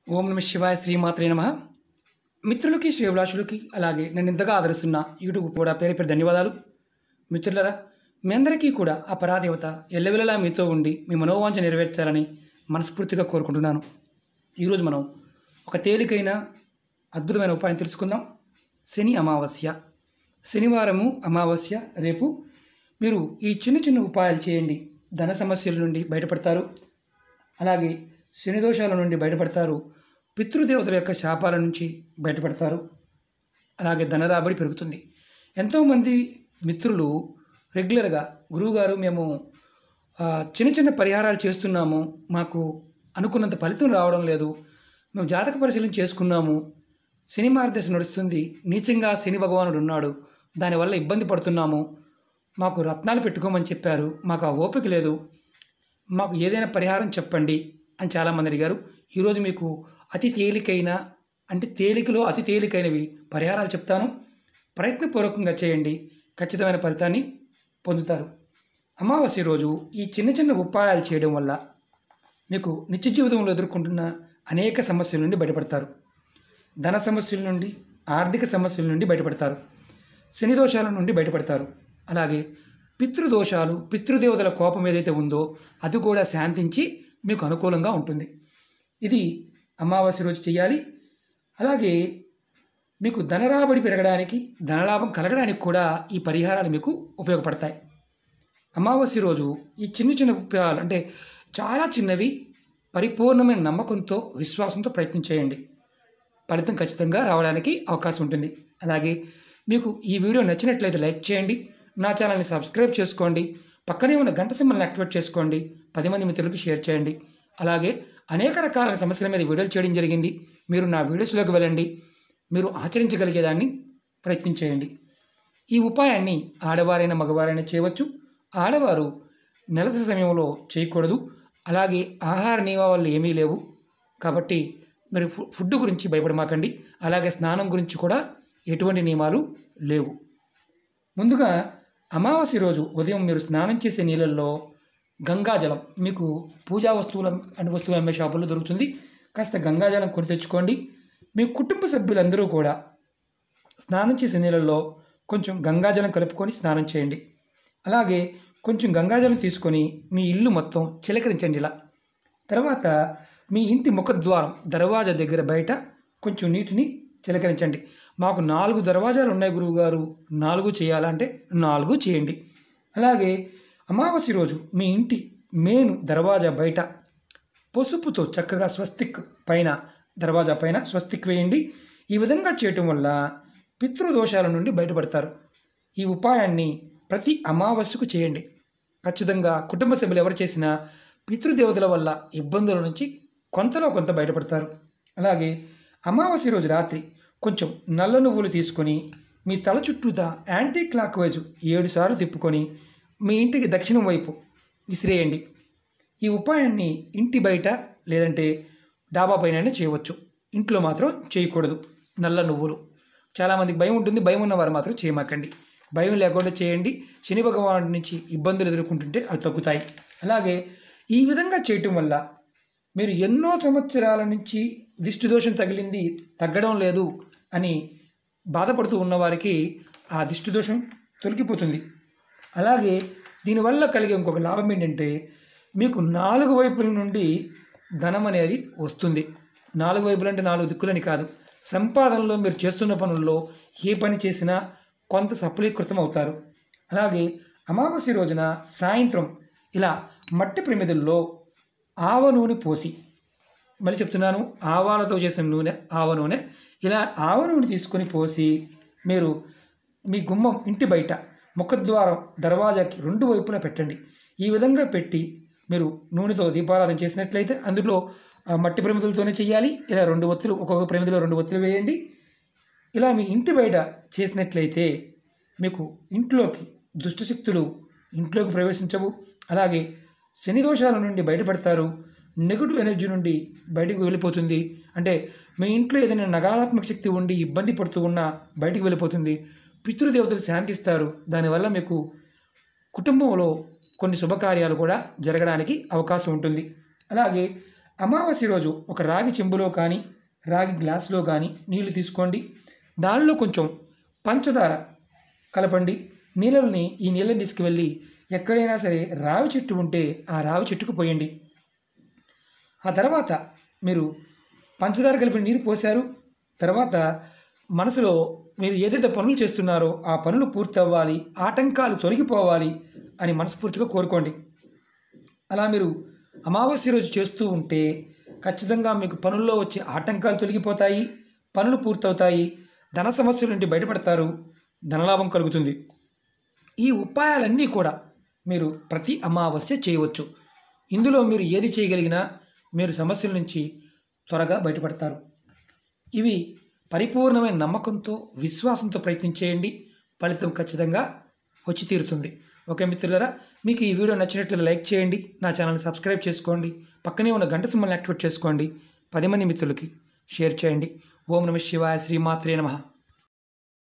ఓం నమ శివాయ శ్రీమాత్రే నమ మిత్రులకి శ్రేభిలాషులకి అలాగే నన్ను ఇంతగా ఆదరిస్తున్న యూట్యూబ్ కూడా పేరు పేరు ధన్యవాదాలు మిత్రులరా మీ అందరికీ కూడా ఆ పరాదేవత ఎల్లవెల్లలా మీతో ఉండి మీ మనోవాంఛ నెరవేర్చాలని మనస్ఫూర్తిగా కోరుకుంటున్నాను ఈరోజు మనం ఒక తేలికైన అద్భుతమైన ఉపాయం తెలుసుకుందాం శని అమావాస్య శనివారము అమావాస్య రేపు మీరు ఈ చిన్న చిన్న ఉపాయాలు చేయండి ధన సమస్యల నుండి బయటపడతారు అలాగే శని దోషాల నుండి బయటపడతారు పితృదేవతల యొక్క శాపాల నుంచి బయటపడతారు అలాగే ధనరాబడి పెరుగుతుంది ఎంతోమంది మిత్రులు రెగ్యులర్గా గురువుగారు మేము ఆ, చిన్న చిన్న పరిహారాలు చేస్తున్నాము మాకు అనుకున్నంత ఫలితం రావడం లేదు మేము జాతక పరిశీలన చేసుకున్నాము శని మార్గదర్శి నడుస్తుంది నీచంగా శని భగవానుడు ఉన్నాడు దానివల్ల ఇబ్బంది పడుతున్నాము మాకు రత్నాలు పెట్టుకోమని చెప్పారు మాకు ఆ ఓపిక లేదు మాకు ఏదైనా పరిహారం చెప్పండి అని చాలామంది అడిగారు ఈరోజు మీకు అతి తేలికైన అంటే తేలికలో అతి తేలికైనవి పరిహారాలు చెప్తాను ప్రయత్నపూర్వకంగా చేయండి ఖచ్చితమైన ఫలితాన్ని పొందుతారు అమావాస్య రోజు ఈ చిన్న చిన్న ఉపాయాలు చేయడం వల్ల మీకు నిత్య జీవితంలో ఎదుర్కొంటున్న అనేక సమస్యల నుండి బయటపడతారు ధన సమస్యల నుండి ఆర్థిక సమస్యల నుండి బయటపడతారు శని దోషాల నుండి బయటపడతారు అలాగే పితృదోషాలు పితృదేవతల కోపం ఏదైతే ఉందో అది కూడా శాంతించి మీకు అనుకూలంగా ఉంటుంది ఇది అమావాస్య రోజు చేయాలి అలాగే మీకు ధనరాబడి పెరగడానికి ధనలాభం కలగడానికి కూడా ఈ పరిహారాలు మీకు ఉపయోగపడతాయి అమావాస్య రోజు ఈ చిన్న చిన్న ఉపాయాలు అంటే చాలా చిన్నవి పరిపూర్ణమైన నమ్మకంతో విశ్వాసంతో ప్రయత్నం చేయండి ఫలితం ఖచ్చితంగా రావడానికి అవకాశం ఉంటుంది అలాగే మీకు ఈ వీడియో నచ్చినట్లయితే లైక్ చేయండి నా ఛానల్ని సబ్స్క్రైబ్ చేసుకోండి పక్కనే ఉన్న గంట సింబల్ని యాక్టివేట్ చేసుకోండి పది మంది మిత్రులకు షేర్ చేయండి అలాగే అనేక రకాల సమస్యల మీద వీడియోలు చేయడం జరిగింది మీరు నా వీడియోస్లోకి వెళ్ళండి మీరు ఆచరించగలిగేదాన్ని ప్రయత్నం చేయండి ఈ ఉపాయాన్ని ఆడవారైనా మగవారైనా చేయవచ్చు ఆడవారు నెలస సమయంలో చేయకూడదు అలాగే ఆహార నియమాలు ఏమీ లేవు కాబట్టి మీరు ఫు- ఫుడ్ గురించి భయపడమాకండి అలాగే స్నానం గురించి కూడా ఎటువంటి నియమాలు లేవు ముందుగా అమావాస్య రోజు ఉదయం మీరు స్నానం చేసే నీళ్ళల్లో గంగాజలం మీకు పూజా వస్తువుల అంటే వస్తువులు అమ్మే షాపుల్లో దొరుకుతుంది కాస్త గంగాజలం కొని తెచ్చుకోండి మీ కుటుంబ సభ్యులందరూ కూడా స్నానం చేసే నీళ్ళల్లో కొంచెం గంగాజలం కలుపుకొని స్నానం చేయండి అలాగే కొంచెం గంగాజలం తీసుకొని మీ ఇల్లు మొత్తం చిలకరించండి ఇలా తర్వాత మీ ఇంటి ముఖద్వారం దర్వాజా దగ్గర బయట కొంచెం నీటిని చిలకరించండి మాకు నాలుగు దర్వాజాలు ఉన్నాయి గురువుగారు నాలుగు చేయాలంటే నాలుగు చేయండి అలాగే అమావాస్య రోజు మీ ఇంటి మెయిన్ దర్వాజా బయట పసుపుతో చక్కగా స్వస్తిక్ పైన దర్వాజా పైన స్వస్తిక్ వేయండి ఈ విధంగా చేయటం వల్ల పితృదోషాల నుండి బయటపడతారు ఈ ఉపాయాన్ని ప్రతి అమావాస్యకు చేయండి ఖచ్చితంగా కుటుంబ సభ్యులు ఎవరు చేసినా పితృదేవతల వల్ల ఇబ్బందుల నుంచి కొంతలో కొంత బయటపడతారు అలాగే అమావాస్య రోజు రాత్రి కొంచెం నల్ల నువ్వులు తీసుకొని మీ తల చుట్టూతా యాంటీ క్లాక్ వైజు ఏడు సార్లు తిప్పుకొని మీ ఇంటికి దక్షిణం వైపు విసిరేయండి ఈ ఉపాయాన్ని ఇంటి బయట లేదంటే డాబా పైన చేయవచ్చు ఇంట్లో మాత్రం చేయకూడదు నల్ల నువ్వులు చాలామందికి భయం ఉంటుంది భయం ఉన్నవారు మాత్రం చేయమాకండి భయం లేకుండా చేయండి శని భగవానుడి నుంచి ఇబ్బందులు ఎదుర్కొంటుంటే అవి తగ్గుతాయి అలాగే ఈ విధంగా చేయటం వల్ల మీరు ఎన్నో సంవత్సరాల నుంచి దిష్టి దోషం తగిలింది తగ్గడం లేదు అని బాధపడుతూ ఉన్నవారికి ఆ దిష్టి దోషం తొలగిపోతుంది అలాగే దీనివల్ల కలిగే ఇంకొక లాభం ఏంటంటే మీకు నాలుగు వైపుల నుండి ధనం అనేది వస్తుంది నాలుగు వైపులు అంటే నాలుగు దిక్కులని కాదు సంపాదనలో మీరు చేస్తున్న పనుల్లో ఏ పని చేసినా కొంత సఫలీకృతం అవుతారు అలాగే అమావాస్య రోజున సాయంత్రం ఇలా మట్టి ప్రమిదల్లో ఆవ నూనె పోసి మళ్ళీ చెప్తున్నాను ఆవాలతో చేసిన నూనె ఆవ నూనె ఇలా ఆవ నూనె తీసుకొని పోసి మీరు మీ గుమ్మం ఇంటి బయట ముఖద్వారం దర్వాజాకి రెండు వైపులా పెట్టండి ఈ విధంగా పెట్టి మీరు నూనెతో దీపారాధన చేసినట్లయితే అందులో ఆ, మట్టి ప్రమిదలతోనే చేయాలి ఇలా రెండు ఒత్తులు ఒక్కొక్క ప్రమిదలో రెండు ఒత్తులు వేయండి ఇలా మీ ఇంటి బయట చేసినట్లయితే మీకు ఇంట్లోకి దుష్టశక్తులు ఇంట్లోకి ప్రవేశించవు అలాగే శని దోషాల నుండి బయటపడతారు నెగిటివ్ ఎనర్జీ నుండి బయటకు వెళ్ళిపోతుంది అంటే మీ ఇంట్లో ఏదైనా నకారాత్మక శక్తి ఉండి ఇబ్బంది పడుతూ ఉన్నా బయటికి వెళ్ళిపోతుంది పితృదేవతలు శాంతిస్తారు దానివల్ల మీకు కుటుంబంలో కొన్ని శుభకార్యాలు కూడా జరగడానికి అవకాశం ఉంటుంది అలాగే అమావాస్య రోజు ఒక రాగి చెంబులో కానీ రాగి గ్లాసులో కానీ నీళ్లు తీసుకోండి దానిలో కొంచెం పంచదార కలపండి నీళ్ళని ఈ నీళ్ళని తీసుకువెళ్ళి ఎక్కడైనా సరే రావి చెట్టు ఉంటే ఆ రావి చెట్టుకు పోయండి ఆ తర్వాత మీరు పంచదార కలిపిన నీరు పోశారు తర్వాత మనసులో మీరు ఏదైతే పనులు చేస్తున్నారో ఆ పనులు పూర్తి అవ్వాలి ఆటంకాలు తొలగిపోవాలి అని మనస్ఫూర్తిగా కోరుకోండి అలా మీరు అమావాస్య రోజు చేస్తూ ఉంటే ఖచ్చితంగా మీకు పనుల్లో వచ్చే ఆటంకాలు తొలగిపోతాయి పనులు పూర్తవుతాయి ధన సమస్యల నుండి బయటపడతారు ధనలాభం కలుగుతుంది ఈ ఉపాయాలన్నీ కూడా మీరు ప్రతి అమావాస్య చేయవచ్చు ఇందులో మీరు ఏది చేయగలిగినా మీరు సమస్యల నుంచి త్వరగా బయటపడతారు ఇవి పరిపూర్ణమైన నమ్మకంతో విశ్వాసంతో ప్రయత్నం చేయండి ఫలితం ఖచ్చితంగా వచ్చి తీరుతుంది ఓకే మిత్రులారా మీకు ఈ వీడియో నచ్చినట్లయితే లైక్ చేయండి నా ఛానల్ని సబ్స్క్రైబ్ చేసుకోండి పక్కనే ఉన్న గంట సింబల్ని యాక్టివేట్ చేసుకోండి పది మంది మిత్రులకి షేర్ చేయండి ఓం నమ శివాయ శ్రీమాత్రే నమః